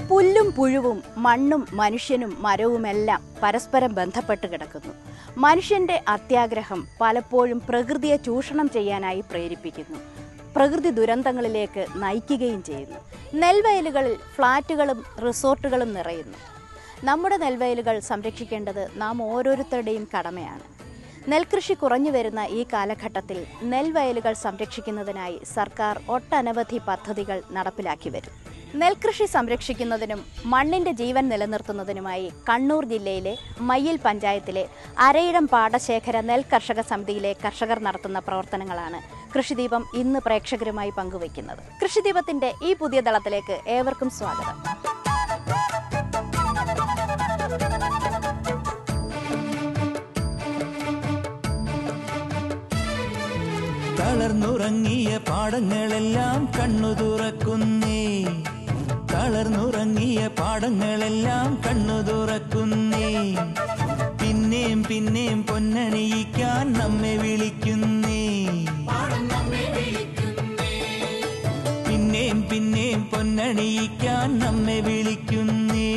പുല്ലും പുഴുവും മണ്ണും മനുഷ്യനും മരവുമെല്ലാം പരസ്പരം ബന്ധപ്പെട്ട് കിടക്കുന്നു മനുഷ്യന്റെ അത്യാഗ്രഹം പലപ്പോഴും പ്രകൃതിയെ ചൂഷണം ചെയ്യാനായി പ്രേരിപ്പിക്കുന്നു പ്രകൃതി ദുരന്തങ്ങളിലേക്ക് നയിക്കുകയും ചെയ്യുന്നു നെൽവയലുകളിൽ ഫ്ളാറ്റുകളും റിസോർട്ടുകളും നിറയുന്നു നമ്മുടെ നെൽവയലുകൾ സംരക്ഷിക്കേണ്ടത് നാം ഓരോരുത്തരുടെയും കടമയാണ് നെൽകൃഷി കുറഞ്ഞു വരുന്ന ഈ കാലഘട്ടത്തിൽ നെൽവയലുകൾ സംരക്ഷിക്കുന്നതിനായി സർക്കാർ ഒട്ടനവധി പദ്ധതികൾ നടപ്പിലാക്കി വരും നെൽകൃഷി സംരക്ഷിക്കുന്നതിനും മണ്ണിന്റെ ജീവൻ നിലനിർത്തുന്നതിനുമായി കണ്ണൂർ ജില്ലയിലെ മയ്യിൽ പഞ്ചായത്തിലെ അരയിടം പാടശേഖര നെൽ കർഷക സമിതിയിലെ കർഷകർ നടത്തുന്ന പ്രവർത്തനങ്ങളാണ് കൃഷിദീപം ഇന്ന് പ്രേക്ഷകരുമായി പങ്കുവയ്ക്കുന്നത് കൃഷിദീപത്തിന്റെ ഈ പുതിയ ദളത്തിലേക്ക് ഏവർക്കും സ്വാഗതം തളർന്നുറങ്ങിയ പാടങ്ങളെല്ലാം കണ്ണു തുറക്കുന്നേ തളർന്നുറങ്ങിയ പാടങ്ങളെല്ലാം കണ്ണു തുറക്കുന്നേ പിന്നെയും പിന്നെയും പൊന്നണിയിക്കാൻ നമ്മെ വിളിക്കുന്നേ പിന്നെയും പിന്നെയും പൊന്നണിയിക്കാൻ നമ്മെ വിളിക്കുന്നേ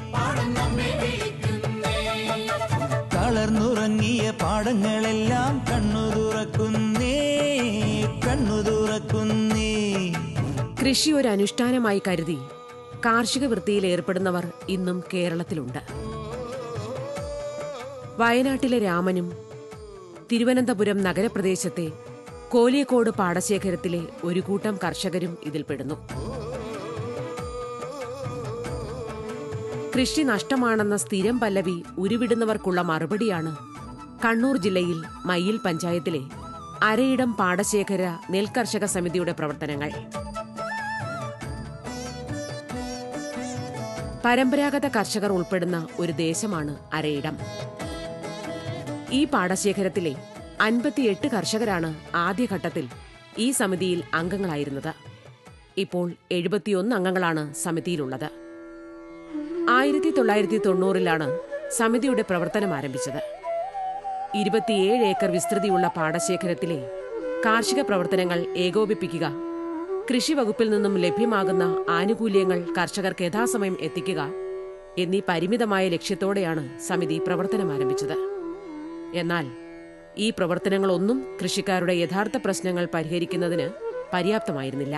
തളർന്നുറങ്ങിയ പാടങ്ങളെല്ലാം കണ്ണു തുറക്കുന്നേ കണ്ണു തുറക്കുന്നേ കൃഷി ഒരു അനുഷ്ഠാനമായി കരുതി കാർഷിക വൃത്തിയിൽ ഏർപ്പെടുന്നവർ ഇന്നും കേരളത്തിലുണ്ട് വയനാട്ടിലെ രാമനും തിരുവനന്തപുരം നഗരപ്രദേശത്തെ കോലിയക്കോട് പാടശേഖരത്തിലെ ഒരു കൂട്ടം കർഷകരും ഇതിൽപ്പെടുന്നു കൃഷി നഷ്ടമാണെന്ന സ്ഥിരം പല്ലവി ഉരുവിടുന്നവർക്കുള്ള മറുപടിയാണ് കണ്ണൂർ ജില്ലയിൽ മയ്യിൽ പഞ്ചായത്തിലെ അരയിടം പാടശേഖര നെൽകർഷക സമിതിയുടെ പ്രവർത്തനങ്ങൾ പരമ്പരാഗത കർഷകർ ഉൾപ്പെടുന്ന ഒരു ദേശമാണ് അരയിടം ഈ പാടശേഖരത്തിലെ അൻപത്തിയെട്ട് കർഷകരാണ് ആദ്യഘട്ടത്തിൽ ഈ സമിതിയിൽ അംഗങ്ങളായിരുന്നത് ഇപ്പോൾ എഴുപത്തിയൊന്ന് അംഗങ്ങളാണ് സമിതിയിലുള്ളത് ആയിരത്തി തൊള്ളായിരത്തി തൊണ്ണൂറിലാണ് സമിതിയുടെ പ്രവർത്തനം ആരംഭിച്ചത് ഇരുപത്തിയേഴ് ഏക്കർ വിസ്തൃതിയുള്ള പാടശേഖരത്തിലെ കാർഷിക പ്രവർത്തനങ്ങൾ ഏകോപിപ്പിക്കുക കൃഷി വകുപ്പിൽ നിന്നും ലഭ്യമാകുന്ന ആനുകൂല്യങ്ങൾ കർഷകർക്ക് യഥാസമയം എത്തിക്കുക എന്നീ പരിമിതമായ ലക്ഷ്യത്തോടെയാണ് സമിതി പ്രവർത്തനം ആരംഭിച്ചത് എന്നാൽ ഈ പ്രവർത്തനങ്ങളൊന്നും കൃഷിക്കാരുടെ യഥാർത്ഥ പ്രശ്നങ്ങൾ പരിഹരിക്കുന്നതിന് പര്യാപ്തമായിരുന്നില്ല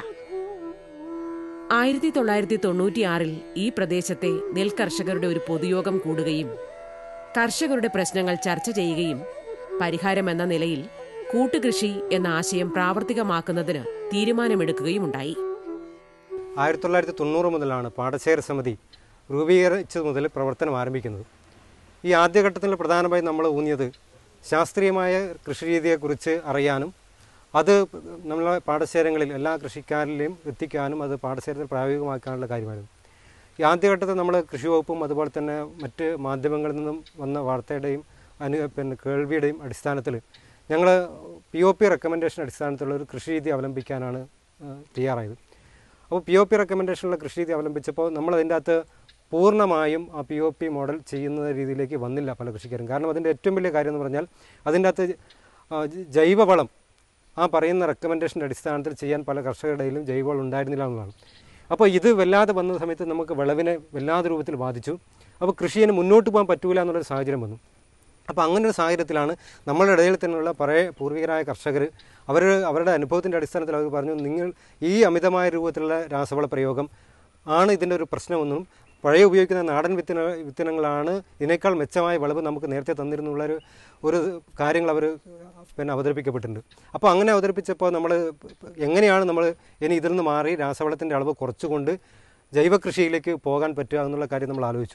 ആയിരത്തി തൊള്ളായിരത്തി തൊണ്ണൂറ്റിയാറിൽ ഈ പ്രദേശത്തെ നെൽകർഷകരുടെ ഒരു പൊതുയോഗം കൂടുകയും കർഷകരുടെ പ്രശ്നങ്ങൾ ചർച്ച ചെയ്യുകയും പരിഹാരമെന്ന നിലയിൽ കൂട്ടുകൃഷി എന്ന ആശയം പ്രാവർത്തികമാക്കുന്നതിന് തീരുമാനമെടുക്കുകയുമുണ്ടായി ആയിരത്തി തൊള്ളായിരത്തി തൊണ്ണൂറ് മുതലാണ് പാടശേഖര സമിതി രൂപീകരിച്ചത് മുതൽ പ്രവർത്തനം ആരംഭിക്കുന്നത് ഈ ആദ്യഘട്ടത്തിൽ പ്രധാനമായും നമ്മൾ ഊന്നിയത് ശാസ്ത്രീയമായ കൃഷിരീതിയെക്കുറിച്ച് അറിയാനും അത് നമ്മളെ പാടശേഖരങ്ങളിൽ എല്ലാ കൃഷിക്കാരിലെയും എത്തിക്കാനും അത് പാടശേഖരത്തിൽ പ്രായോഗികമാക്കാനുള്ള കാര്യമായിരുന്നു ഈ ആദ്യഘട്ടത്തിൽ നമ്മൾ കൃഷി വകുപ്പും അതുപോലെ തന്നെ മറ്റ് മാധ്യമങ്ങളിൽ നിന്നും വന്ന വാർത്തയുടെയും അനു പിന്നെ കേൾവിയുടെയും അടിസ്ഥാനത്തിൽ ഞങ്ങൾ പി ഒ പി റെക്കമെൻഡേഷൻ അടിസ്ഥാനത്തിലുള്ള ഒരു കൃഷിരീതി അവലംബിക്കാനാണ് ആ, തയ്യാറായത് അപ്പോൾ പി ഒ പി റെക്കമെൻഡേഷനുള്ള കൃഷിരീതി അവലംബിച്ചപ്പോൾ നമ്മൾ അതിൻ്റെ അകത്ത് പൂർണ്ണമായും ആ പി ഒ പി മോഡൽ ചെയ്യുന്ന രീതിയിലേക്ക് വന്നില്ല പല കൃഷിക്കാരും കാരണം അതിൻ്റെ ഏറ്റവും വലിയ കാര്യം എന്ന് പറഞ്ഞാൽ അതിൻ്റെ അകത്ത് ആ, ജ- ജൈവവളം ആ പറയുന്ന റെക്കമെൻഡേഷൻ്റെ അടിസ്ഥാനത്തിൽ ചെയ്യാൻ പല കർഷകരുടെ ഇടയിലും ജൈവവളം ഉണ്ടായിരുന്നില്ല എന്നുള്ളതാണ് അപ്പോൾ ഇത് വല്ലാതെ വന്ന സമയത്ത് നമുക്ക് വിളവിനെ വല്ലാതെ രൂപത്തിൽ ബാധിച്ചു അപ്പോൾ കൃഷിയെ മുന്നോട്ട് പോകാൻ പറ്റൂല എന്നുള്ളൊരു സാഹചര്യം വന്നു അപ്പോൾ അങ്ങനെ ഒരു സാഹചര്യത്തിലാണ് നമ്മളുടെ ഇടയിൽ തന്നെയുള്ള പഴയ പൂർവികരായ കർഷകർ അവർ അവരുടെ അനുഭവത്തിൻ്റെ അടിസ്ഥാനത്തിൽ അവർ പറഞ്ഞു നിങ്ങൾ ഈ അമിതമായ രൂപത്തിലുള്ള രാസവള പ്രയോഗം ആണ് ഇതിൻ്റെ ഒരു പ്രശ്നമെന്നും പഴയ ഉപയോഗിക്കുന്ന നാടൻ വിത്തിന വിത്തിനങ്ങളാണ് ഇതിനേക്കാൾ മെച്ചമായ വിളവ് നമുക്ക് നേരത്തെ തന്നിരുന്നുള്ളൊരു ഒരു കാര്യങ്ങൾ അവർ പിന്നെ അവതരിപ്പിക്കപ്പെട്ടിട്ടുണ്ട് അപ്പോൾ അങ്ങനെ അവതരിപ്പിച്ചപ്പോൾ നമ്മൾ എങ്ങനെയാണ് നമ്മൾ ഇനി ഇതിൽ നിന്ന് മാറി രാസവളത്തിൻ്റെ അളവ് കുറച്ചുകൊണ്ട് ജൈവ കൃഷിയിലേക്ക് പോകാൻ പറ്റുക എന്നുള്ള കാര്യം നമ്മൾ ആലോചിച്ചു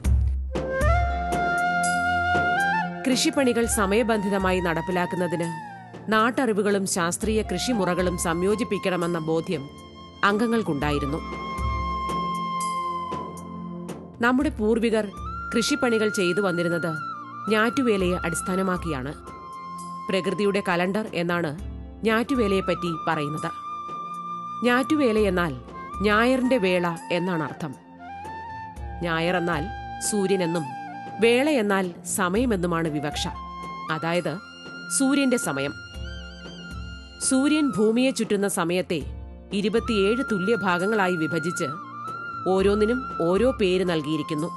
കൃഷിപ്പണികൾ സമയബന്ധിതമായി നടപ്പിലാക്കുന്നതിന് നാട്ടറിവുകളും ശാസ്ത്രീയ കൃഷിമുറകളും സംയോജിപ്പിക്കണമെന്ന ബോധ്യം അംഗങ്ങൾക്കുണ്ടായിരുന്നു നമ്മുടെ പൂർവികർ കൃഷിപ്പണികൾ ചെയ്തു വന്നിരുന്നത് ഞാറ്റുവേലയെ അടിസ്ഥാനമാക്കിയാണ് പ്രകൃതിയുടെ കലണ്ടർ എന്നാണ് ഞാറ്റുവേലയെപ്പറ്റി പറയുന്നത് ഞാറ്റുവേല എന്നാൽ ഞായറിന്റെ വേള എന്നാണ് അർത്ഥം ഞായർ എന്നാൽ സൂര്യനെന്നും വേള എന്നാൽ സമയമെന്നുമാണ് വിവക്ഷ അതായത് സൂര്യന്റെ സമയം സൂര്യൻ ഭൂമിയെ ചുറ്റുന്ന സമയത്തെ ഇരുപത്തിയേഴ് തുല്യ ഭാഗങ്ങളായി വിഭജിച്ച് ഓരോന്നിനും ഓരോ പേര് നൽകിയിരിക്കുന്നു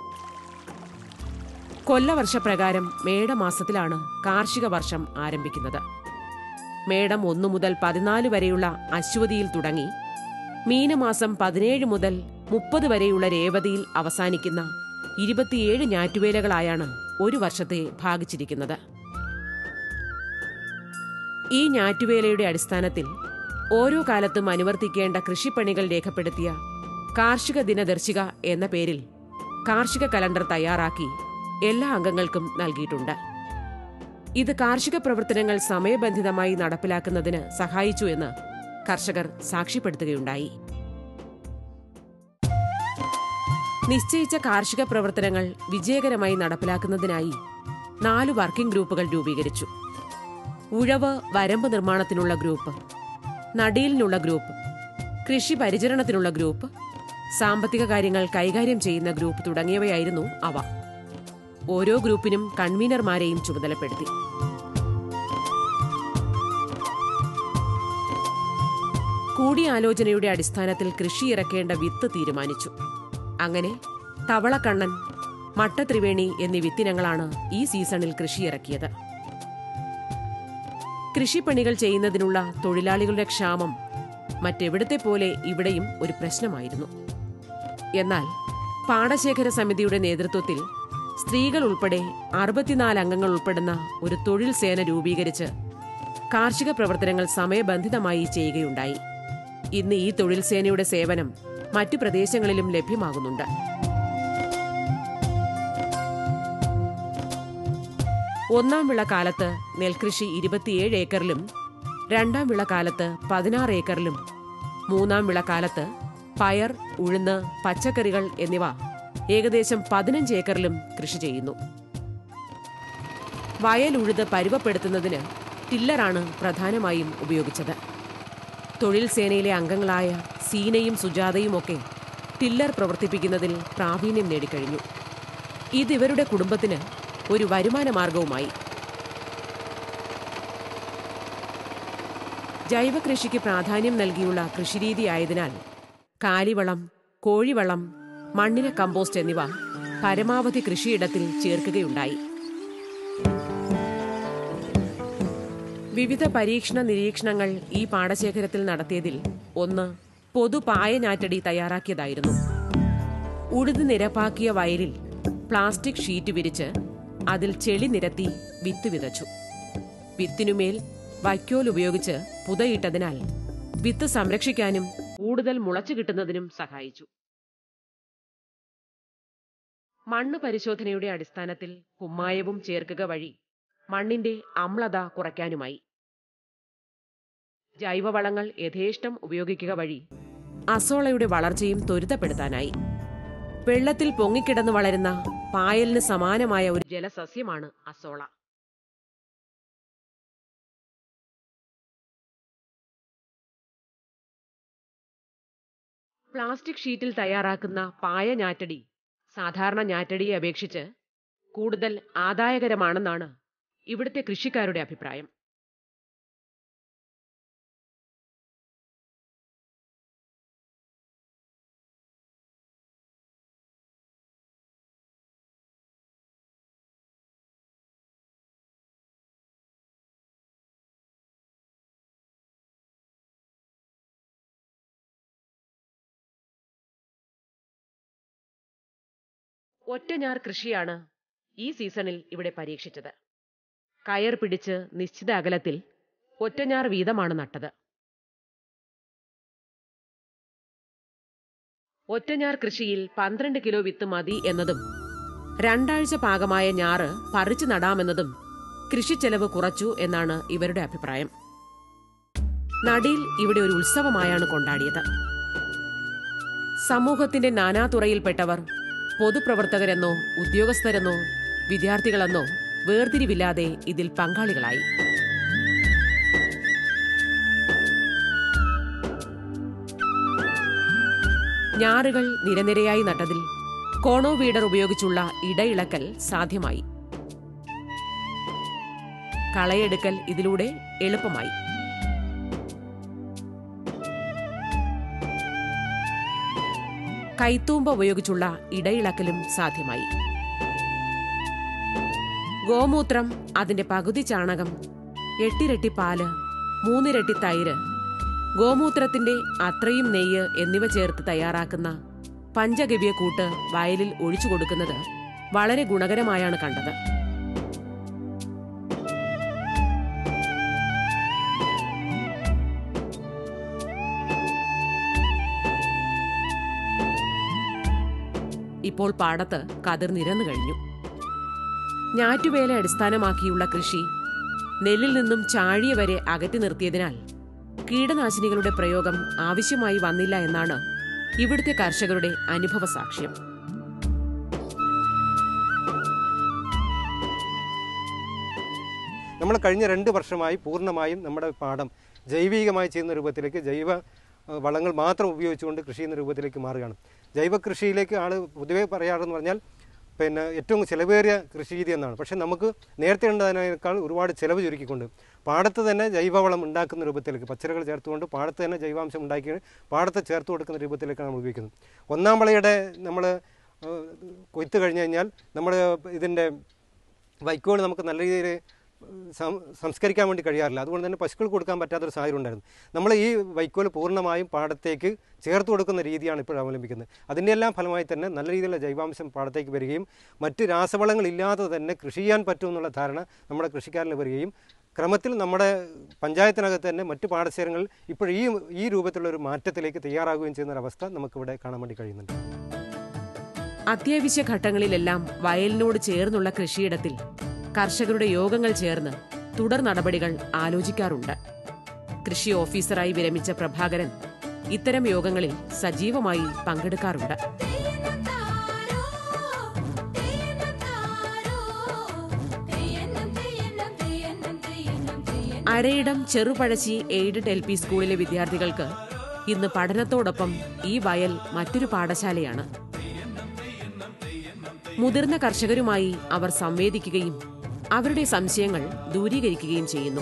കൊല്ലവർഷപ്രകാരം മേടമാസത്തിലാണ് കാർഷിക വർഷം ആരംഭിക്കുന്നത് മേടം ഒന്നു മുതൽ പതിനാല് വരെയുള്ള അശ്വതിയിൽ തുടങ്ങി മീനമാസം പതിനേഴ് മുതൽ മുപ്പത് വരെയുള്ള രേവതിയിൽ അവസാനിക്കുന്ന ഇരുപത്തിയേഴ് ഞാറ്റുവേലകളായാണ് ഒരു വർഷത്തെ ഭാഗിച്ചിരിക്കുന്നത് ഈ ഞാറ്റുവേലയുടെ അടിസ്ഥാനത്തിൽ ഓരോ കാലത്തും അനുവർത്തിക്കേണ്ട കൃഷിപ്പണികൾ രേഖപ്പെടുത്തിയ കാർഷിക ദിനദർശിക എന്ന പേരിൽ കാർഷിക കലണ്ടർ തയ്യാറാക്കി എല്ലാ അംഗങ്ങൾക്കും നൽകിയിട്ടുണ്ട് ഇത് കാർഷിക പ്രവർത്തനങ്ങൾ സമയബന്ധിതമായി നടപ്പിലാക്കുന്നതിന് സഹായിച്ചു എന്ന് കർഷകർ സാക്ഷ്യപ്പെടുത്തുകയുണ്ടായി നിശ്ചയിച്ച കാർഷിക പ്രവർത്തനങ്ങൾ വിജയകരമായി നടപ്പിലാക്കുന്നതിനായി നാല് വർക്കിംഗ് ഗ്രൂപ്പുകൾ രൂപീകരിച്ചു ഉഴവ് വരമ്പ് നിർമ്മാണത്തിനുള്ള ഗ്രൂപ്പ് നടീലിനുള്ള ഗ്രൂപ്പ് കൃഷി പരിചരണത്തിനുള്ള ഗ്രൂപ്പ് സാമ്പത്തിക കാര്യങ്ങൾ കൈകാര്യം ചെയ്യുന്ന ഗ്രൂപ്പ് തുടങ്ങിയവയായിരുന്നു അവ ഓരോ ഗ്രൂപ്പിനും കൺവീനർമാരെയും ചുമതലപ്പെടുത്തി കൂടിയാലോചനയുടെ അടിസ്ഥാനത്തിൽ കൃഷി ഇറക്കേണ്ട വിത്ത് തീരുമാനിച്ചു അങ്ങനെ തവളക്കണ്ണൻ മട്ടത്രിവേണി എന്നീ വിത്തിനങ്ങളാണ് ഈ സീസണിൽ കൃഷി ഇറക്കിയത് കൃഷിപ്പണികൾ ചെയ്യുന്നതിനുള്ള തൊഴിലാളികളുടെ ക്ഷാമം മറ്റെവിടത്തെ പോലെ ഇവിടെയും ഒരു പ്രശ്നമായിരുന്നു എന്നാൽ പാടശേഖര സമിതിയുടെ നേതൃത്വത്തിൽ സ്ത്രീകൾ ഉൾപ്പെടെ അറുപത്തിനാല് അംഗങ്ങൾ ഉൾപ്പെടുന്ന ഒരു തൊഴിൽ സേന രൂപീകരിച്ച് കാർഷിക പ്രവർത്തനങ്ങൾ സമയബന്ധിതമായി ചെയ്യുകയുണ്ടായി ഇന്ന് ഈ തൊഴിൽ സേനയുടെ സേവനം മറ്റു പ്രദേശങ്ങളിലും ലഭ്യമാകുന്നുണ്ട് ഒന്നാം വിള കാലത്ത് നെൽകൃഷി ഇരുപത്തിയേഴ് ഏക്കറിലും രണ്ടാം വിള കാലത്ത് പതിനാറ് ഏക്കറിലും മൂന്നാം വിള കാലത്ത് പയർ ഉഴുന്ന് പച്ചക്കറികൾ എന്നിവ ഏകദേശം പതിനഞ്ച് ഏക്കറിലും കൃഷി ചെയ്യുന്നു വയൽ ഉഴുത് പരുവപ്പെടുത്തുന്നതിന് ടില്ലറാണ് പ്രധാനമായും ഉപയോഗിച്ചത് തൊഴിൽ സേനയിലെ അംഗങ്ങളായ സീനയും സുജാതയും ഒക്കെ ടില്ലർ പ്രവർത്തിപ്പിക്കുന്നതിൽ പ്രാവീണ്യം നേടിക്കഴിഞ്ഞു ഇതിവരുടെ കുടുംബത്തിന് ഒരു വരുമാന മാർഗവുമായി ജൈവ കൃഷിക്ക് പ്രാധാന്യം നൽകിയുള്ള കൃഷിരീതി ആയതിനാൽ കാലിവളം കോഴിവളം മണ്ണിര കമ്പോസ്റ്റ് എന്നിവ പരമാവധി കൃഷിയിടത്തിൽ ചേർക്കുകയുണ്ടായി വിവിധ പരീക്ഷണ നിരീക്ഷണങ്ങൾ ഈ പാടശേഖരത്തിൽ നടത്തിയതിൽ ഒന്ന് പൊതു പായനാറ്റടി തയ്യാറാക്കിയതായിരുന്നു ഉഴുത് നിരപ്പാക്കിയ വയലിൽ പ്ലാസ്റ്റിക് ഷീറ്റ് വിരിച്ച് അതിൽ ചെളി നിരത്തി വിത്ത് വിതച്ചു വിത്തിനുമേൽ വൈക്കോൽ ഉപയോഗിച്ച് പുതയിട്ടതിനാൽ വിത്ത് സംരക്ഷിക്കാനും കൂടുതൽ മുളച്ചു കിട്ടുന്നതിനും സഹായിച്ചു മണ്ണ് പരിശോധനയുടെ അടിസ്ഥാനത്തിൽ കുമ്മായവും ചേർക്കുക വഴി മണ്ണിന്റെ അമ്ലത കുറയ്ക്കാനുമായി ജൈവവളങ്ങൾ യഥേഷ്ടം ഉപയോഗിക്കുക വഴി അസോളയുടെ വളർച്ചയും ത്വരിതപ്പെടുത്താനായി വെള്ളത്തിൽ പൊങ്ങിക്കിടന്ന് വളരുന്ന പായലിന് സമാനമായ ഒരു ജലസസ്യമാണ് അസോള പ്ലാസ്റ്റിക് ഷീറ്റിൽ തയ്യാറാക്കുന്ന പായ ഞാറ്റടി സാധാരണ ഞാറ്റടിയെ അപേക്ഷിച്ച് കൂടുതൽ ആദായകരമാണെന്നാണ് ഇവിടുത്തെ കൃഷിക്കാരുടെ അഭിപ്രായം ഒറ്റഞ്ഞാർ കൃഷിയാണ് ഈ സീസണിൽ ഇവിടെ പരീക്ഷിച്ചത് കയർ പിടിച്ച് നിശ്ചിത അകലത്തിൽ ഒറ്റഞ്ഞാർ വീതമാണ് നട്ടത് ഒറ്റഞ്ഞാർ കൃഷിയിൽ പന്ത്രണ്ട് കിലോ വിത്ത് മതി എന്നതും രണ്ടാഴ്ച പാകമായ ഞാറ് പറിച്ചു നടാമെന്നതും കൃഷിച്ചെലവ് കുറച്ചു എന്നാണ് ഇവരുടെ അഭിപ്രായം നടീൽ ഇവിടെ ഒരു ഉത്സവമായാണ് കൊണ്ടാടിയത് സമൂഹത്തിന്റെ നാനാതുറയിൽപ്പെട്ടവർ പൊതുപ്രവർത്തകരെന്നോ ഉദ്യോഗസ്ഥരെന്നോ വിദ്യാർത്ഥികളെന്നോ വേർതിരിവില്ലാതെ ഇതിൽ പങ്കാളികളായി ഞാറുകൾ നിരനിരയായി നട്ടതിൽ കോണോ വീഡർ ഉപയോഗിച്ചുള്ള ഇടയിളക്കൽ സാധ്യമായി കളയെടുക്കൽ ഇതിലൂടെ എളുപ്പമായി കൈത്തൂമ്പ ഉപയോഗിച്ചുള്ള ഇടയിളക്കലും സാധ്യമായി ഗോമൂത്രം അതിന്റെ പകുതി ചാണകം എട്ടിരട്ടി പാല് മൂന്നിരട്ടി തൈര് ഗോമൂത്രത്തിന്റെ അത്രയും നെയ്യ് എന്നിവ ചേർത്ത് തയ്യാറാക്കുന്ന പഞ്ചഗവ്യ കൂട്ട് വയലിൽ ഒഴിച്ചു കൊടുക്കുന്നത് വളരെ ഗുണകരമായാണ് കണ്ടത് ഇപ്പോൾ പാടത്ത് കതിർ നിരന്നു കഴിഞ്ഞു ഞാറ്റുവേല അടിസ്ഥാനമാക്കിയുള്ള കൃഷി നെല്ലിൽ നിന്നും ചാഴിയ വരെ അകറ്റി നിർത്തിയതിനാൽ കീടനാശിനികളുടെ പ്രയോഗം ആവശ്യമായി വന്നില്ല എന്നാണ് ഇവിടുത്തെ കർഷകരുടെ അനുഭവ സാക്ഷ്യം നമ്മൾ കഴിഞ്ഞ രണ്ട് വർഷമായി പൂർണ്ണമായും നമ്മുടെ പാടം ജൈവികമായി ചെയ്യുന്ന രൂപത്തിലേക്ക് ജൈവ ഏഹ്, വളങ്ങൾ മാത്രം ഉപയോഗിച്ചുകൊണ്ട് കൃഷി ചെയ്യുന്ന രൂപത്തിലേക്ക് മാറുകയാണ് ജൈവ കൃഷിയിലേക്ക് ആൾ പൊതുവേ പറയാറെന്ന് പറഞ്ഞാൽ പിന്നെ ഏറ്റവും ചിലവേറിയ കൃഷി രീതി എന്നാണ് പക്ഷേ നമുക്ക് നേരത്തെ ഉണ്ടായതിനേക്കാൾ ഒരുപാട് ചിലവ് ചുരുക്കിക്കൊണ്ട് പാടത്ത് തന്നെ ജൈവവളം ഉണ്ടാക്കുന്ന രൂപത്തിലേക്ക് പച്ചക്കറികൾ ചേർത്തുകൊണ്ട് പാടത്ത് തന്നെ ജൈവാംശം ഉണ്ടാക്കി പാടത്ത് ചേർത്ത് കൊടുക്കുന്ന രൂപത്തിലേക്കാണ് നമ്മൾ ഉപയോഗിക്കുന്നത് ഒന്നാം വിളയുടെ നമ്മൾ കൊയ്ത്ത് കഴിഞ്ഞ് കഴിഞ്ഞാൽ നമ്മൾ ഇതിൻ്റെ വൈക്കോൽ നമുക്ക് നല്ല രീതിയിൽ സം- സംസ്കരിക്കാൻ വേണ്ടി കഴിയാറില്ല അതുകൊണ്ട് തന്നെ പശുക്കൾക്ക് കൊടുക്കാൻ പറ്റാത്തൊരു സാഹചര്യം ഉണ്ടായിരുന്നു നമ്മൾ ഈ വൈക്കോൽ പൂർണ്ണമായും പാടത്തേക്ക് ചേർത്ത് കൊടുക്കുന്ന രീതിയാണ് ഇപ്പോൾ അവലംബിക്കുന്നത് അതിൻ്റെ എല്ലാം ഫലമായി തന്നെ നല്ല രീതിയിലുള്ള ജൈവാംശം പാടത്തേക്ക് വരികയും മറ്റ് രാസവളങ്ങളില്ലാതെ തന്നെ കൃഷി ചെയ്യാൻ പറ്റുമെന്നുള്ള ധാരണ നമ്മുടെ കൃഷിക്കാരിൽ വരികയും ക്രമത്തിൽ നമ്മുടെ പഞ്ചായത്തിനകത്ത് തന്നെ മറ്റ് പാടശേഖരങ്ങളിൽ ഇപ്പോൾ ഈ ഈ രൂപത്തിലുള്ള ഒരു മാറ്റത്തിലേക്ക് തയ്യാറാകുകയും ചെയ്യുന്ന ഒരു അവസ്ഥ നമുക്കിവിടെ കാണാൻ വേണ്ടി കഴിയുന്നുണ്ട് അത്യാവശ്യ ഘട്ടങ്ങളിലെല്ലാം വയലിനോട് ചേർന്നുള്ള കൃഷിയിടത്തിൽ കർഷകരുടെ യോഗങ്ങൾ ചേർന്ന് തുടർ നടപടികൾ ആലോചിക്കാറുണ്ട് കൃഷി ഓഫീസറായി വിരമിച്ച പ്രഭാകരൻ ഇത്തരം യോഗങ്ങളിൽ സജീവമായി പങ്കെടുക്കാറുണ്ട് Arayidam Cherupazhassi aided L P സ്കൂളിലെ വിദ്യാർത്ഥികൾക്ക് ഇന്ന് പഠനത്തോടൊപ്പം ഈ വയൽ മറ്റൊരു പാഠശാലയാണ് മുതിർന്ന കർഷകരുമായി അവർ സംവേദിക്കുകയും അവരുടെ സംശയങ്ങൾ ദൂരീകരിക്കുകയും ചെയ്യുന്നു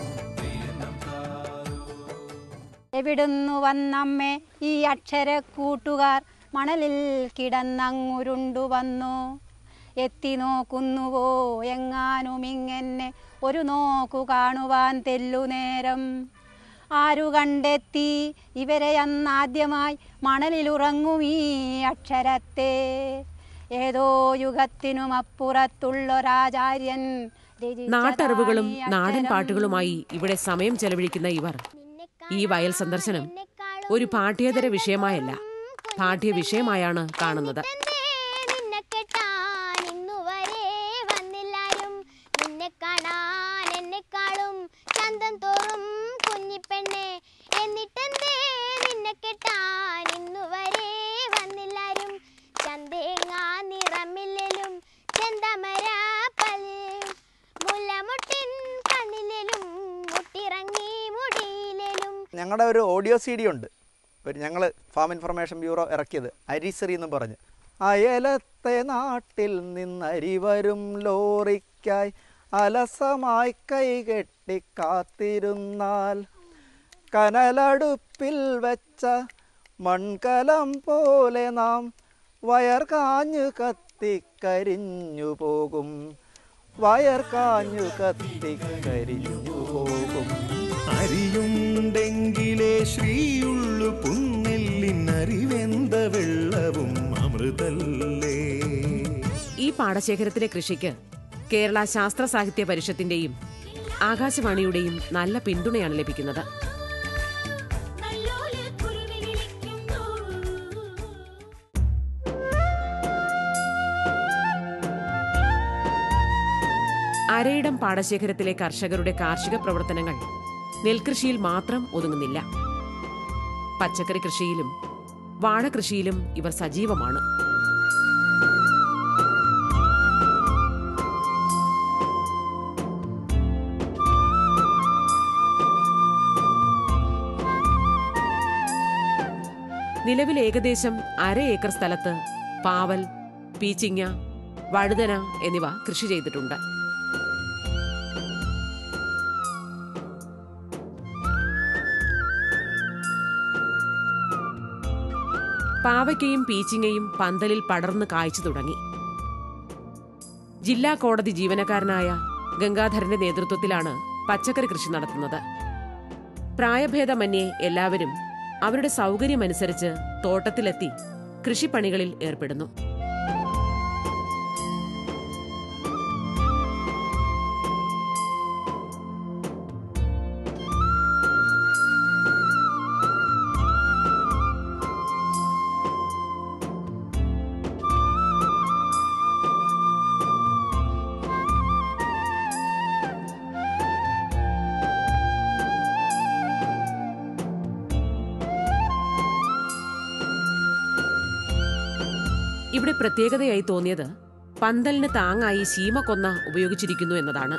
എവിടുന്നു വന്നമ്മേ ഈ അക്ഷര കൂട്ടുകാർ മണലിൽ കിടന്നങ്ങുരുണ്ടു വന്നു എത്തി നോക്കുന്നുവോ എങ്ങാനും ഇങ്ങനെ ഒരു നോക്കു കാണുവാൻ തെല്ലുനേരം ആരു കണ്ടെത്തി ഇവരെ അന്നാദ്യമായി മണലിലുറങ്ങും ഈ അക്ഷരത്തെ ഏതോ യുഗത്തിനും അപ്പുറത്തുള്ളൊരാചാര്യൻ രചിച്ചതാണീ നാട്ടറിവുകളും നാടൻ അക്ഷരം. പാട്ടുകളുമായി ഇവിടെ സമയം ചെലവഴിക്കുന്ന ഇവർ ഈ വയൽ സന്ദർശനം ഒരു പാഠ്യേതര വിഷയമായല്ല പാഠ്യ വിഷയമായാണ് കാണുന്നത് നിന്നെ കെട്ടാൻ ഇന്നുവരെ വന്നില്ലാരും നിന്നെ കാണാൻ എന്നെക്കാളും ചന്തം തോറും കുഞ്ഞിപ്പെണ്ണെ എന്നിട്ടെന്തേ നിന്നെ കെട്ടാൻ ഇന്നുവരെ വന്നില്ലാരും ചന്തേങ്ങ നിറമില്ലേലും ചെന്തമര പല്ലും മുല്ലമുട്ടിൻ കണ്ണിലേലും മുട്ടിറങ്ങി മുടിയിലേലും ഞങ്ങളുടെ ഒരു ഓഡിയോ സി ഡി ഉണ്ട് ഒരു ഞങ്ങൾ ഫാം ഇൻഫർമേഷൻ ബ്യൂറോ ഇറക്കിയത് അരിശ്രീ എന്നും പറഞ്ഞ് അയലത്തെ നാട്ടിൽ നിന്നരി വരും ലോറിക്കായി അലസമായി കൈകെട്ടി കാത്തിരുന്നാൽ കനലടുപ്പിൽ വെച്ച മൺകലം പോലെ നാം വയർ കാഞ്ഞു കത്തിക്കരിഞ്ഞു പോകും വയർ കാഞ്ഞു കത്തിക്കരിഞ്ഞു പോകും അരിയുണ്ടെങ്കിലേ ശ്രീയുള്ളു പുന്നെല്ലിനറിവെന്ത വെള്ളവും അമൃതല്ലേ ഈ പാടശേഖരത്തിലെ കൃഷിക്ക് കേരള ശാസ്ത്ര സാഹിത്യ പരിഷത്തിന്റെയും ആകാശവാണിയുടെയും നല്ല പിന്തുണയാണ് ലഭിക്കുന്നത് അരയിടം പാടശേഖരത്തിലെ കർഷകരുടെ കാർഷിക പ്രവർത്തനങ്ങൾ നെൽകൃഷിയിൽ മാത്രം ഒതുങ്ങുന്നില്ല പച്ചക്കറി കൃഷിയിലും വാഴകൃഷിയിലും ഇവർ സജീവമാണ് നിലവിൽ ഏകദേശം അര ഏക്കർ സ്ഥലത്ത് പാവൽ പീച്ചിങ്ങ വഴുതന എന്നിവ കൃഷി ചെയ്തിട്ടുണ്ട് പാവയ്ക്കയും പീച്ചിങ്ങയും പന്തലിൽ പടർന്ന് കായ്ച്ചു തുടങ്ങി ജില്ലാ കോടതി ജീവനക്കാരനായ ഗംഗാധരന്റെ നേതൃത്വത്തിലാണ് പച്ചക്കറി കൃഷി നടത്തുന്നത് പ്രായഭേദമന്യേ എല്ലാവരും അവരുടെ സൗകര്യമനുസരിച്ച് തോട്ടത്തിലെത്തി കൃഷിപ്പണികളിൽ ഏർപ്പെടുന്നു ഇവിടെ പ്രത്യേകതയായി തോന്നിയത് പന്തലിന് താങ്ങായി ശീമക്കൊന്ന ഉപയോഗിച്ചിരിക്കുന്നു എന്നതാണ്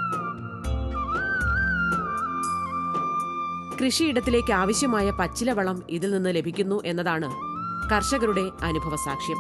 കൃഷിയിടത്തിലേക്ക് ആവശ്യമായ പച്ചിലവളം ഇതിൽ നിന്ന് ലഭിക്കുന്നു എന്നതാണ് കർഷകരുടെ അനുഭവസാക്ഷ്യം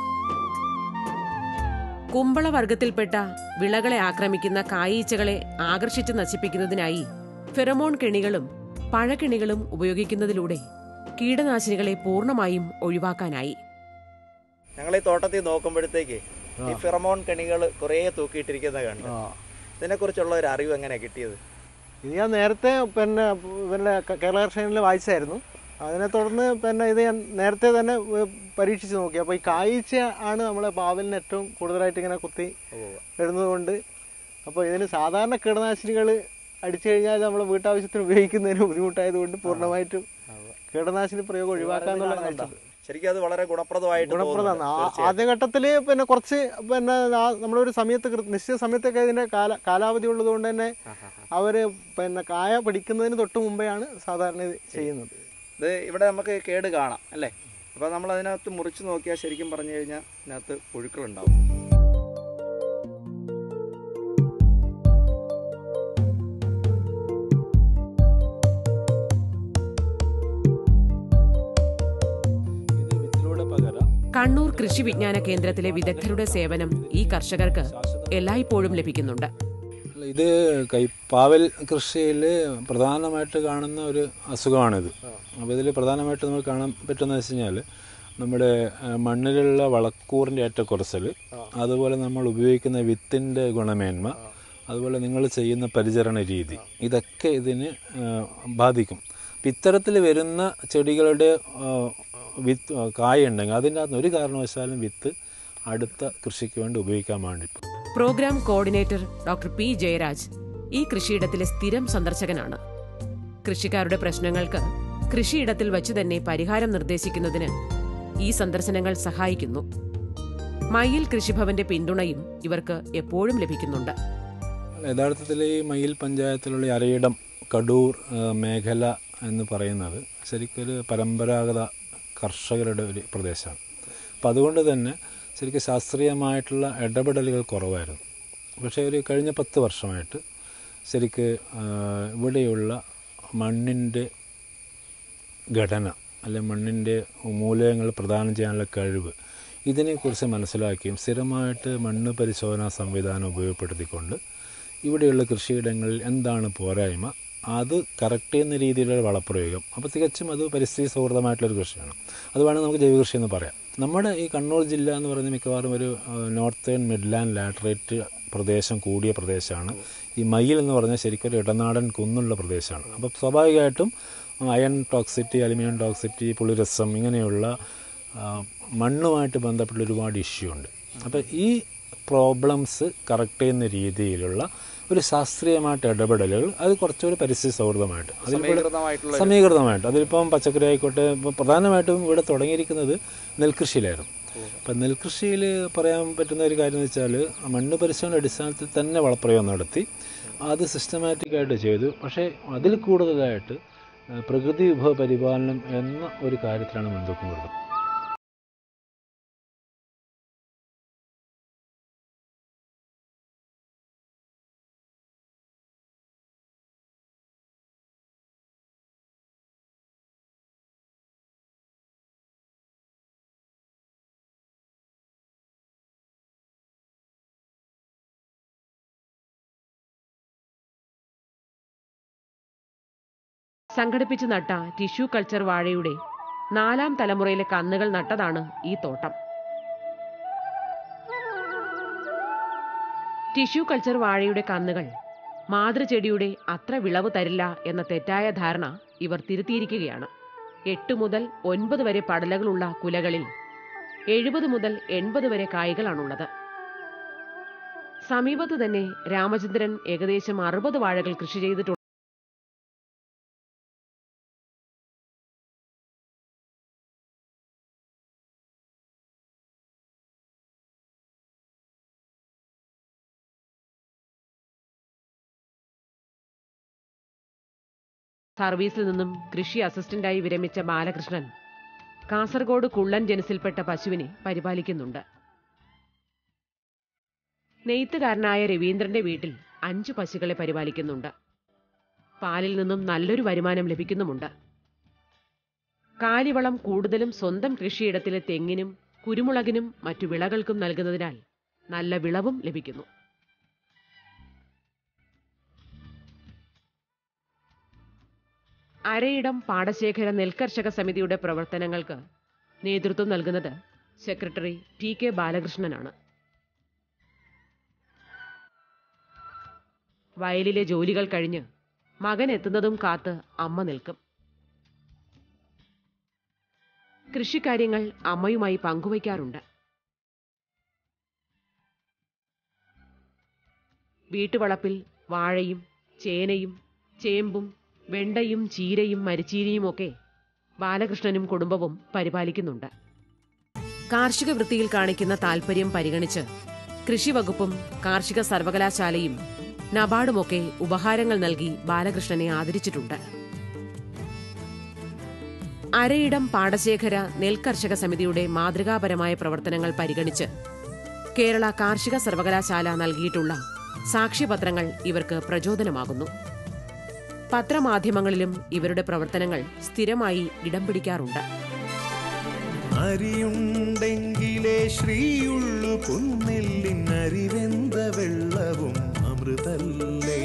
കുമ്പളവർഗത്തിൽപ്പെട്ട വിളകളെ ആക്രമിക്കുന്ന കായീച്ചകളെ ആകർഷിച്ച് നശിപ്പിക്കുന്നതിനായി ഫെറമോൺ കെണികളും പഴക്കിണികളും ഉപയോഗിക്കുന്നതിലൂടെ കീടനാശിനികളെ പൂർണ്ണമായും ഒഴിവാക്കാനായി ഞങ്ങൾ ഈ തോട്ടത്തിൽ നോക്കുമ്പോഴത്തേക്ക് ഈ ഫിറമോൺ കെണികൾ കുറേ തൂക്കിയിട്ടിരിക്കുന്നത് കണ്ടു ഇതിനെക്കുറിച്ചുള്ള ഒരു അറിവ് എങ്ങനെയാണ് കിട്ടിയത് ഇത് ഞാൻ നേരത്തെ പിന്നെ പിന്നെ ക- കേരള കർഷകനിൽ വായിച്ചായിരുന്നു അതിനെ തുടർന്ന് പിന്നെ ഇത് ഞാൻ നേരത്തെ തന്നെ ഏ, പരീക്ഷിച്ച് നോക്കി അപ്പോൾ ഈ കായ്ച്ച ആണ് നമ്മളെ പാവലിന് ഏറ്റവും കൂടുതലായിട്ട് ഇങ്ങനെ കുത്തി വരുന്നത് കൊണ്ട് അപ്പോൾ ഇതിന് സാധാരണ കീടനാശിനികൾ അടിച്ചു കഴിഞ്ഞാൽ നമ്മൾ വീട്ടാവശ്യത്തിന് ഉപയോഗിക്കുന്നതിന് ബുദ്ധിമുട്ടായതുകൊണ്ട് പൂർണ്ണമായിട്ടും കീടനാശിനി പ്രയോഗം ഒഴിവാക്കാന്നുള്ള കാഴ്ചപ്പാട്. ശരിക്കും അത് വളരെ ഗുണപ്രദമായിട്ട് ഗുണപ്രദമാണ് ആ- തോന്നുന്നു. ആദ്യഘട്ടത്തിൽ പിന്നെ കുറച്ച് പിന്നെ ആ- നമ്മളൊരു സമയത്ത് കൃ- നിശ്ചിത സമയത്തൊക്കെ ഇതിന്റെ കാല കാലാവധി ഉള്ളത് കൊണ്ട് തന്നെ അവര് പിന്നെ കായ പിടിക്കുന്നതിന് തൊട്ട് മുമ്പെയാണ് സാധാരണ ഇത് ചെയ്യുന്നത് ഇത് ഇവിടെ നമുക്ക് കേട് കാണാം അല്ലേ അപ്പോൾ നമ്മൾ അതിനകത്ത് മുറിച്ച് നോക്കിയാൽ ശരിക്കും പറഞ്ഞു കഴിഞ്ഞാൽ ഇതിനകത്ത് പുഴുക്കളുണ്ടാവും ഇത് വിത്തിലൂടെ പകരം കണ്ണൂർ കൃഷി വിജ്ഞാന കേന്ദ്രത്തിലെ വിദഗ്ധരുടെ സേവനം ഈ കർഷകർക്ക് എല്ലായ്പ്പോഴും ലഭിക്കുന്നുണ്ട് ഇത് കൈ പാവൽ കൃഷിയിൽ പ്രധാനമായിട്ട് കാണുന്ന ഒരു അസുഖമാണിത് അപ്പോൾ ഇതിൽ പ്രധാനമായിട്ട് നമുക്ക് കാണാൻ പറ്റുന്നത് വെച്ച് കഴിഞ്ഞാൽ നമ്മുടെ ആ, മണ്ണിലുള്ള വളക്കൂറിൻ്റെ ഏറ്റക്കുറച്ചൽ അതുപോലെ നമ്മൾ ഉപയോഗിക്കുന്ന വിത്തിൻ്റെ ഗുണമേന്മ അതുപോലെ നിങ്ങൾ ചെയ്യുന്ന പരിചരണ രീതി ഇതൊക്കെ ഇതിന് ആ, ബാധിക്കും അപ്പം ഇത്തരത്തിൽ വരുന്ന ചെടികളുടെ ആ, വിത്ത് ആ, കായുണ്ടെങ്കിൽ അതിൻ്റെ അകത്ത് ഒരു കാരണവശാലും വിത്ത് അടുത്ത കൃഷിക്ക് വേണ്ടി ഉപയോഗിക്കാൻ വേണ്ടി programme coordinator doctor P Jayaraj ഈ കൃഷിയിടത്തിലെ സ്ഥിരം സന്ദർശകനാണ് കൃഷിക്കാരുടെ പ്രശ്നങ്ങൾക്ക് കൃഷിയിടത്തിൽ വച്ചു തന്നെ പരിഹാരം നിർദ്ദേശിക്കുന്നതിന് ഈ സന്ദർശനങ്ങൾ സഹായിക്കുന്നു മയിൽ കൃഷിഭവന്റെ പിന്തുണയും ഇവർക്ക് എപ്പോഴും ലഭിക്കുന്നുണ്ട് യഥാർത്ഥത്തിൽ ഈ മയിൽ പഞ്ചായത്തിലുള്ള ഈ അരയിടം കടൂർ ആ, മേഖല എന്ന് പറയുന്നത് ശരിക്കൊരു പരമ്പരാഗത കർഷകരുടെ ഒരു പ്രദേശമാണ് അപ്പം അതുകൊണ്ട് തന്നെ ശരിക്കും ശാസ്ത്രീയമായിട്ടുള്ള ഇടപെടലുകൾ കുറവായിരുന്നു പക്ഷേ ഒരു കഴിഞ്ഞ പത്ത് വർഷമായിട്ട് ശരിക്ക് ആ, ഇവിടെയുള്ള മണ്ണിൻ്റെ ഘടന അല്ലെ മണ്ണിൻ്റെ മൂലകങ്ങൾ പ്രദാനം ചെയ്യാനുള്ള കഴിവ് ഇതിനെക്കുറിച്ച് മനസ്സിലാക്കിയും സ്ഥിരമായിട്ട് മണ്ണ് പരിശോധനാ സംവിധാനം ഉപയോഗപ്പെടുത്തിക്കൊണ്ട് ഇവിടെയുള്ള കൃഷിയിടങ്ങളിൽ എന്താണ് പോരായ്മ അത് കറക്റ്റ് ചെയ്യുന്ന രീതിയിലുള്ള വളപ്രയോഗം അപ്പോൾ തികച്ചും അത് പരിസ്ഥിതി സൗഹൃദമായിട്ടുള്ളൊരു കൃഷിയാണ് അത് വേണമെങ്കിൽ നമുക്ക് ജൈവകൃഷി എന്ന് പറയാം നമ്മുടെ ഈ കണ്ണൂർ ജില്ല എന്ന് പറയുന്നത് മിക്കവാറും ഒരു നോർത്തേൺ മിഡ്ലാൻഡ് ലാറ്ററേറ്റ് പ്രദേശം കൂടിയ പ്രദേശമാണ് ഈ മയിൽ എന്ന് പറഞ്ഞാൽ ശരിക്കും ഒരു ഇടനാടൻ കുന്നുള്ള പ്രദേശമാണ് അപ്പോൾ സ്വാഭാവികമായിട്ടും അയൺ ടോക്സിറ്റി അലുമിനിയം ടോക്സിറ്റി പുളിരസം ഇങ്ങനെയുള്ള ആ, മണ്ണുമായിട്ട് ബന്ധപ്പെട്ട ഒരുപാട് ഇഷ്യൂ ഉണ്ട് അപ്പോൾ ഈ പ്രോബ്ലംസ് കറക്റ്റ് ചെയ്യുന്ന രീതിയിലുള്ള ഒരു ശാസ്ത്രീയമായിട്ട് ഇടപെടലുകൾ അത് കുറച്ചുകൂടി പരിസ്ഥിതി സൗഹൃദമായിട്ട് അതിൽ കൂടെ- സമീകൃതമായിട്ടുള്ള ഒരു- സമീകൃതമായിട്ട് അതിലിപ്പം പച്ചക്കറി ആയിക്കോട്ടെ ഇപ്പം പ്രധാനമായിട്ടും ഇവിടെ തുടങ്ങിയിരിക്കുന്നത് നെൽകൃഷിയിലായിരുന്നു അപ്പം നെൽകൃഷിയിൽ പറയാൻ പറ്റുന്ന ഒരു കാര്യം എന്ന് വെച്ചാൽ മണ്ണ് പരിശോധന അടിസ്ഥാനത്തിൽ തന്നെ വളപ്രയോഗം നടത്തി അത് സിസ്റ്റമാറ്റിക്കായിട്ട് ചെയ്തു പക്ഷേ അതിൽ കൂടുതലായിട്ട് ഏഹ്, പ്രകൃതി വിഭവ പരിപാലനം എന്ന ഒരു കാര്യത്തിലാണ് മുൻതൂക്കം കൊടുത്തത് സംഘടിപ്പിച്ചു നട്ട ടിഷ്യൂ കൾച്ചർ വാഴയുടെ നാലാം തലമുറയിലെ കന്നുകൾ നട്ടതാണ് ഈ തോട്ടം ടിഷ്യൂ കൾച്ചർ വാഴയുടെ കന്നുകൾ മാതൃചെടിയുടെ അത്ര വിളവ് തരില്ല എന്ന തെറ്റായ ധാരണ ഇവർ തിരുത്തിയിരിക്കുകയാണ് എട്ട് മുതൽ ഒൻപത് വരെ പടലകളുള്ള കുലകളിൽ എഴുപത് മുതൽ എൺപത് വരെ കായ്കളാണുള്ളത് സമീപത്ത് തന്നെ രാമചന്ദ്രൻ ഏകദേശം അറുപത് വാഴകൾ കൃഷി ചെയ്തിട്ടുണ്ട് സർവീസിൽ നിന്നും കൃഷി അസിസ്റ്റന്റായി വിരമിച്ച ബാലകൃഷ്ണൻ കാസർഗോഡ് കുള്ളൻ ജനസിൽപ്പെട്ട പശുവിനെ പരിപാലിക്കുന്നുണ്ട് നെയ്ത്തുകാരനായ രവീന്ദ്രന്റെ വീട്ടിൽ അഞ്ചു പശുക്കളെ പരിപാലിക്കുന്നുണ്ട് പാലിൽ നിന്നും നല്ലൊരു വരുമാനം ലഭിക്കുന്നുമുണ്ട് കാലിവളം കൂടുതലും സ്വന്തം കൃഷിയിടത്തിലെ തെങ്ങിനും കുരുമുളകിനും മറ്റു വിളകൾക്കും നൽകുന്നതിനാൽ നല്ല വിളവും ലഭിക്കുന്നു അരയിടം പാടശേഖര നെൽകർഷക സമിതിയുടെ പ്രവർത്തനങ്ങൾക്ക് നേതൃത്വം നൽകുന്നത് സെക്രട്ടറി ടി കെ ബാലകൃഷ്ണനാണ് വയലിലെ ജോലികൾ കഴിഞ്ഞ് മകൻ എത്തുന്നതും കാത്ത് അമ്മ നിൽക്കും കൃഷിക്കാര്യങ്ങൾ അമ്മയുമായി പങ്കുവയ്ക്കാറുണ്ട് വീട്ടുവളപ്പിൽ വാഴയും ചേനയും ചേമ്പും വെണ്ടയും ചീരയും മരിച്ചീനിയുമൊക്കെ ബാലകൃഷ്ണനും കുടുംബവും പരിപാലിക്കുന്നുണ്ട് കാർഷിക വൃത്തിയിൽ കാണിക്കുന്ന താൽപര്യം പരിഗണിച്ച് കൃഷിവകുപ്പും കാർഷിക സർവകലാശാലയും നബാർഡുമൊക്കെ ഉപഹാരങ്ങൾ നൽകി ബാലകൃഷ്ണനെ ആദരിച്ചിട്ടുണ്ട് അരയിടം പാടശേഖര നെൽകർഷക സമിതിയുടെ മാതൃകാപരമായ പ്രവർത്തനങ്ങൾ പരിഗണിച്ച് കേരള കാർഷിക സർവകലാശാല നൽകിയിട്ടുള്ള സാക്ഷ്യപത്രങ്ങൾ ഇവർക്ക് പ്രചോദനമാകുന്നു പത്രമാധ്യമങ്ങളിലും ഇവരുടെ പ്രവർത്തനങ്ങൾ സ്ഥിരമായി ഇടം പിടിക്കാറുണ്ട് അരിയുണ്ടെങ്കിലേ ശ്രീയുള്ളു പൊന്നെല്ലിൻ അരിവെന്ത വെള്ളവും അമൃതല്ലേ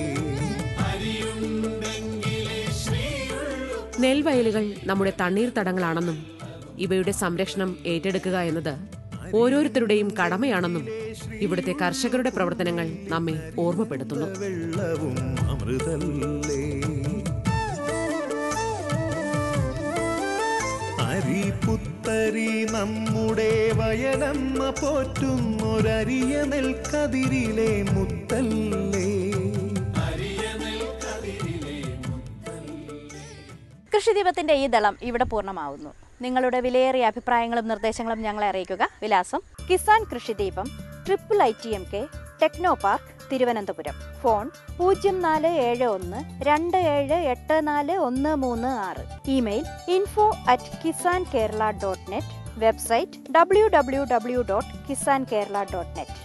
നെൽവയലുകൾ നമ്മുടെ തണ്ണീർത്തടങ്ങളാണെന്നും ഇവയുടെ സംരക്ഷണം ഏറ്റെടുക്കുക എന്നത് ഓരോരുത്തരുടെയും കടമയാണെന്നും ഇവിടുത്തെ കർഷകരുടെ പ്രവർത്തനങ്ങൾ നമ്മെ ഓർമ്മപ്പെടുത്തുന്നു വെള്ളവും അമൃതല്ലേ അരി പുത്തരി നമ്മുടെ വയലമ്മ പോറ്റുന്നൊരരിയ നെൽക്കതിരിലെ മുത്തല്ലേ കൃഷിദീപത്തിന്റെ ഈ ദളം ഇവിടെ പൂർണ്ണമാവുന്നു നിങ്ങളുടെ വിലയേറിയ അഭിപ്രായങ്ങളും നിർദ്ദേശങ്ങളും ഞങ്ങളെ അറിയിക്കുക വിലാസം Kisan Krishideepam triple I T M K techno park Thiruvananthapuram phone പൂജ്യം നാല് ഏഴ് ഒന്ന് രണ്ട് ഏഴ് എട്ട് നാല് ഒന്ന് മൂന്ന് ആറ് email info at Kisan Kerala dot net website W W W dot Kisan Kerala dot net